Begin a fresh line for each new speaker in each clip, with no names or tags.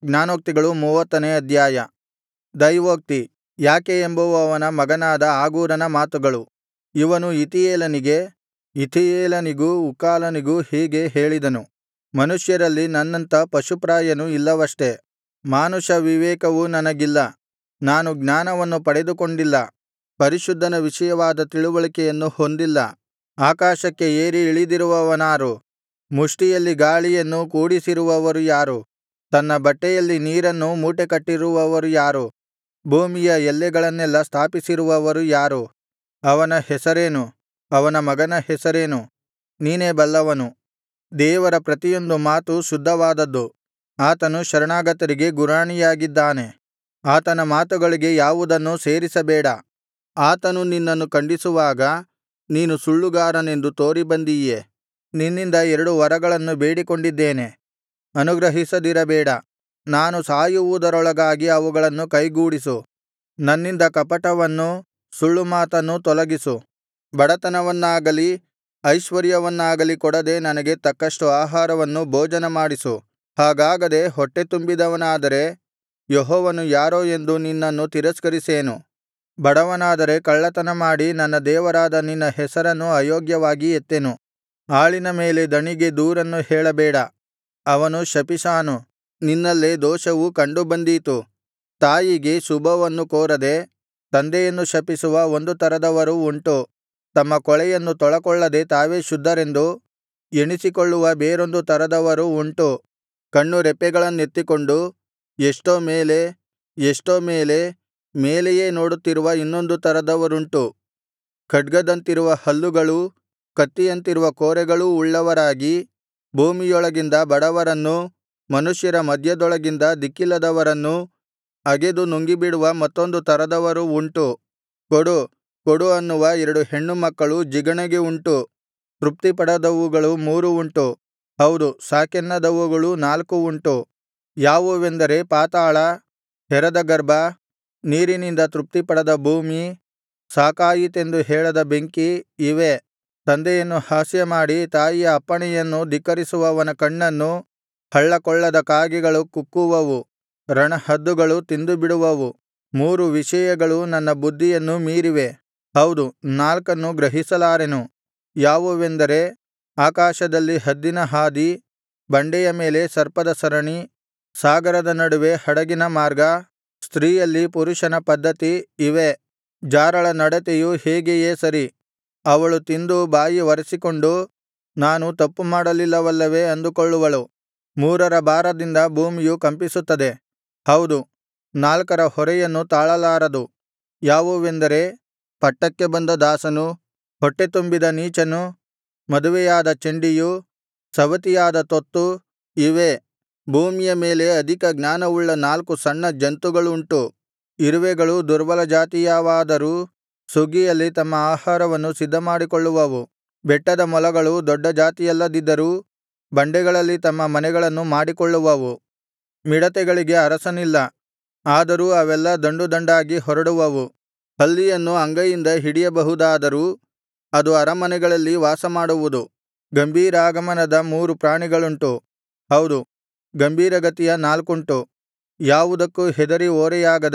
ಜ್ಞಾನೋಕ್ತಿಗಳು ಮೂವತ್ತನೇ ಅಧ್ಯಾಯ ದೈವೋಕ್ತಿ ಯಾಕೆ ಎಂಬುವವನ ಮಗನಾದ ಆಗೂರನ ಮಾತುಗಳು ಇವನು ಇತೀಯೇಲನಿಗೆ ಇಥೀಯೇಲನಿಗೂ ಉಕ್ಕಾಲನಿಗೂ ಹೀಗೆ ಹೇಳಿದನು ಮನುಷ್ಯರಲ್ಲಿ ನನ್ನಂಥ ಪಶುಪ್ರಾಯನು ಇಲ್ಲವಷ್ಟೆ ಮಾನುಷ ವಿವೇಕವು ನನಗಿಲ್ಲ ನಾನು ಜ್ಞಾನವನ್ನು ಪಡೆದುಕೊಂಡಿಲ್ಲ ಪರಿಶುದ್ಧನ ವಿಷಯವಾದ ತಿಳುವಳಿಕೆಯನ್ನು ಹೊಂದಿಲ್ಲ ಆಕಾಶಕ್ಕೆ ಏರಿ ಇಳಿದಿರುವವನಾರು ಮುಷ್ಟಿಯಲ್ಲಿ ಗಾಳಿಯನ್ನು ಕೂಡಿಸಿರುವವರು ಯಾರು ತನ್ನ ಬಟ್ಟೆಯಲ್ಲಿ ನೀರನ್ನು ಮೂಟೆಕಟ್ಟಿರುವವರು ಯಾರು ಭೂಮಿಯ ಎಲ್ಲೆಗಳನ್ನೆಲ್ಲಾ ಸ್ಥಾಪಿಸಿರುವವರು ಯಾರು ಅವನ ಹೆಸರೇನು ಅವನ ಮಗನ ಹೆಸರೇನು ನೀನೇ ಬಲ್ಲವನು ದೇವರ ಪ್ರತಿಯೊಂದು ಮಾತು ಶುದ್ಧವಾದದ್ದು ಆತನು ಶರಣಾಗತರಿಗೆ ಗುರಾಣಿಯಾಗಿದ್ದಾನೆ ಆತನ ಮಾತುಗಳಿಗೆ ಯಾವುದನ್ನೂ ಸೇರಿಸಬೇಡ ಆತನು ನಿನ್ನನ್ನು ಖಂಡಿಸುವಾಗ ನೀನು ಸುಳ್ಳುಗಾರನೆಂದು ತೋರಿಬಂದೀಯೆ ನಿನ್ನಿಂದ ಎರಡು ವರಗಳನ್ನು ಬೇಡಿಕೊಂಡಿದ್ದೇನೆ ಅನುಗ್ರಹಿಸದಿರಬೇಡ ನಾನು ಸಾಯುವುದರೊಳಗಾಗಿ ಅವುಗಳನ್ನು ಕೈಗೂಡಿಸು ನನ್ನಿಂದ ಕಪಟವನ್ನೂ ಸುಳ್ಳುಮಾತನ್ನೂ ತೊಲಗಿಸು ಬಡತನವನ್ನಾಗಲಿ ಐಶ್ವರ್ಯವನ್ನಾಗಲಿ ಕೊಡದೆ ನನಗೆ ತಕ್ಕಷ್ಟು ಆಹಾರವನ್ನು ಭೋಜನಮಾಡಿಸು ಹಾಗಾಗದೆ ಹೊಟ್ಟೆ ತುಂಬಿದವನಾದರೆ ಯೆಹೋವನು ಯಾರೋ ಎಂದು ನಿನ್ನನ್ನು ತಿರಸ್ಕರಿಸೇನು ಬಡವನಾದರೆ ಕಳ್ಳತನ ಮಾಡಿ ನನ್ನ ದೇವರಾದ ನಿನ್ನ ಹೆಸರನ್ನು ಅಯೋಗ್ಯವಾಗಿ ಎತ್ತೆನು ಆಳಿನ ಮೇಲೆ ದಣಿಗೆ ದೂರನ್ನು ಹೇಳಬೇಡ ಅವನು ಶಪಿಸಾನು ನಿನ್ನಲ್ಲೇ ದೋಷವು ಕಂಡುಬಂದೀತು ತಾಯಿಗೆ ಶುಭವನ್ನು ಕೋರದೆ ತಂದೆಯನ್ನು ಶಪಿಸುವ ಒಂದು ತರದವರು ಉಂಟು ತಮ್ಮ ಕೊಳೆಯನ್ನು ತೊಳಕೊಳ್ಳದೆ ತಾವೇ ಶುದ್ಧರೆಂದು ಎಣಿಸಿಕೊಳ್ಳುವ ಬೇರೊಂದು ತರದವರು ಉಂಟು ಕಣ್ಣು ರೆಪ್ಪೆಗಳನ್ನೆತ್ತಿಕೊಂಡು ಎಷ್ಟೋ ಮೇಲೆ ಎಷ್ಟೋ ಮೇಲೆ ಮೇಲೆಯೇ ನೋಡುತ್ತಿರುವ ಇನ್ನೊಂದು ತರದವರುಂಟು ಖಡ್ಗದಂತಿರುವ ಹಲ್ಲುಗಳೂ ಕತ್ತಿಯಂತಿರುವ ಕೋರೆಗಳೂ ಉಳ್ಳವರಾಗಿ ಭೂಮಿಯೊಳಗಿಂದ ಬಡವರನ್ನೂ ಮನುಷ್ಯರ ಮಧ್ಯದೊಳಗಿಂದ ದಿಕ್ಕಿಲ್ಲದವರನ್ನೂ ಅಗೆದು ನುಂಗಿಬಿಡುವ ಮತ್ತೊಂದು ತರದವರು ಉಂಟು ಕೊಡು ಕೊಡು ಅನ್ನುವ ಎರಡು ಹೆಣ್ಣುಮಕ್ಕಳು ಜಿಗಣೆಗೆ ಉಂಟು ತೃಪ್ತಿಪಡದವುಗಳು ಮೂರು ಉಂಟು ಹೌದು ಸಾಕೆನ್ನದವುಗಳು ನಾಲ್ಕು ಉಂಟು ಯಾವುವೆಂದರೆ ಪಾತಾಳ ಹೆರದ ಗರ್ಭ ನೀರಿನಿಂದ ತೃಪ್ತಿಪಡದ ಭೂಮಿ ಸಾಕಾಯಿತೆಂದು ಹೇಳದ ಬೆಂಕಿ ಇವೇ ತಂದೆಯನ್ನು ಹಾಸ್ಯಮಾಡಿ ತಾಯಿಯ ಅಪ್ಪಣೆಯನ್ನು ಧಿಕ್ಕರಿಸುವವನ ಕಣ್ಣನ್ನು ಹಳ್ಳಕೊಳ್ಳದ ಕಾಗೆಗಳು ಕುಕ್ಕುವವು ರಣಹದ್ದುಗಳು ತಿಂದುಬಿಡುವವು ಮೂರು ವಿಷಯಗಳು ನನ್ನ ಬುದ್ಧಿಯನ್ನು ಮೀರಿವೆ ಹೌದು ನಾಲ್ಕನ್ನು ಗ್ರಹಿಸಲಾರೆನು ಯಾವುವೆಂದರೆ ಆಕಾಶದಲ್ಲಿ ಹದ್ದಿನ ಹಾದಿ ಬಂಡೆಯ ಮೇಲೆ ಸರ್ಪದ ಸರಣಿ ಸಾಗರದ ನಡುವೆ ಹಡಗಿನ ಮಾರ್ಗ ಸ್ತ್ರೀಯಲ್ಲಿ ಪುರುಷನ ಪದ್ಧತಿ ಇವೇ ಜಾರಳ ನಡತೆಯು ಹೀಗೆಯೇ ಸರಿ ಅವಳು ತಿಂದು ಬಾಯಿ ಒರಸಿಕೊಂಡು ನಾನು ತಪ್ಪು ಮಾಡಲಿಲ್ಲವಲ್ಲವೇ ಅಂದುಕೊಳ್ಳುವಳು ಮೂರರ ಭಾರದಿಂದ ಭೂಮಿಯು ಕಂಪಿಸುತ್ತದೆ ಹೌದು ನಾಲ್ಕರ ಹೊರೆಯನ್ನು ತಾಳಲಾರದು ಯಾವುವೆಂದರೆ ಪಟ್ಟಕ್ಕೆ ಬಂದ ದಾಸನು ಹೊಟ್ಟೆ ತುಂಬಿದ ನೀಚನು ಮದುವೆಯಾದ ಚಂಡಿಯು ಸವತಿಯಾದ ತೊತ್ತು ಇವೇ ಭೂಮಿಯ ಮೇಲೆ ಅಧಿಕ ಜ್ಞಾನವುಳ್ಳ ನಾಲ್ಕು ಸಣ್ಣ ಜಂತುಗಳುಂಟು ಇರುವೆಗಳು ದುರ್ಬಲ ಜಾತಿಯವಾದರೂ ಸುಗ್ಗಿಯಲ್ಲಿ ತಮ್ಮ ಆಹಾರವನ್ನು ಸಿದ್ಧಮಾಡಿಕೊಳ್ಳುವವು ಬೆಟ್ಟದ ಮೊಲಗಳು ದೊಡ್ಡ ಜಾತಿಯಲ್ಲದಿದ್ದರೂ ಬಂಡೆಗಳಲ್ಲಿ ತಮ್ಮ ಮನೆಗಳನ್ನು ಮಾಡಿಕೊಳ್ಳುವವು ಮಿಡತೆಗಳಿಗೆ ಅರಸನಿಲ್ಲ ಆದರೂ ಅವೆಲ್ಲಾ ದಂಡುದಂಡಾಗಿ ಹೊರಡುವವು ಹಲ್ಲಿಯನ್ನು ಅಂಗೈಯಿಂದ ಹಿಡಿಯಬಹುದಾದರೂ ಅದು ಅರಮನೆಗಳಲ್ಲಿ ವಾಸಮಾಡುವುದು ಗಂಭೀರಾಗಮನದ ಮೂರು ಪ್ರಾಣಿಗಳುಂಟು ಹೌದು ಗಂಭೀರಗತಿಯ ನಾಲ್ಕುಂಟು ಯಾವುದಕ್ಕೂ ಹೆದರಿ ಓರೆಯಾಗದ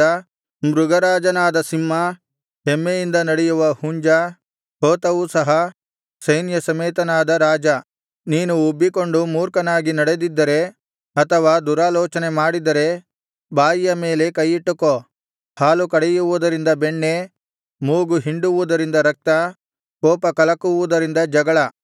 ಮೃಗರಾಜನಾದ ಸಿಂಹ ಹೆಮ್ಮೆಯಿಂದ ನಡೆಯುವ ಹುಂಜ ಹೋತವೂ ಸಹ ಸೈನ್ಯಸಮೇತನಾದ ರಾಜ ನೀನು ಉಬ್ಬಿಕೊಂಡು ಮೂರ್ಖನಾಗಿ ನಡೆದಿದ್ದರೆ ಅಥವಾ ದುರಾಲೋಚನೆ ಮಾಡಿದ್ದರೆ ಬಾಯಿಯ ಮೇಲೆ ಕೈಯಿಟ್ಟುಕೋ ಹಾಲು ಕಡೆಯುವುದರಿಂದ ಬೆಣ್ಣೆ ಮೂಗು ಹಿಂಡುವುದರಿಂದ ರಕ್ತ ಕೋಪ ಕಲಕುವುದರಿಂದ ಜಗಳ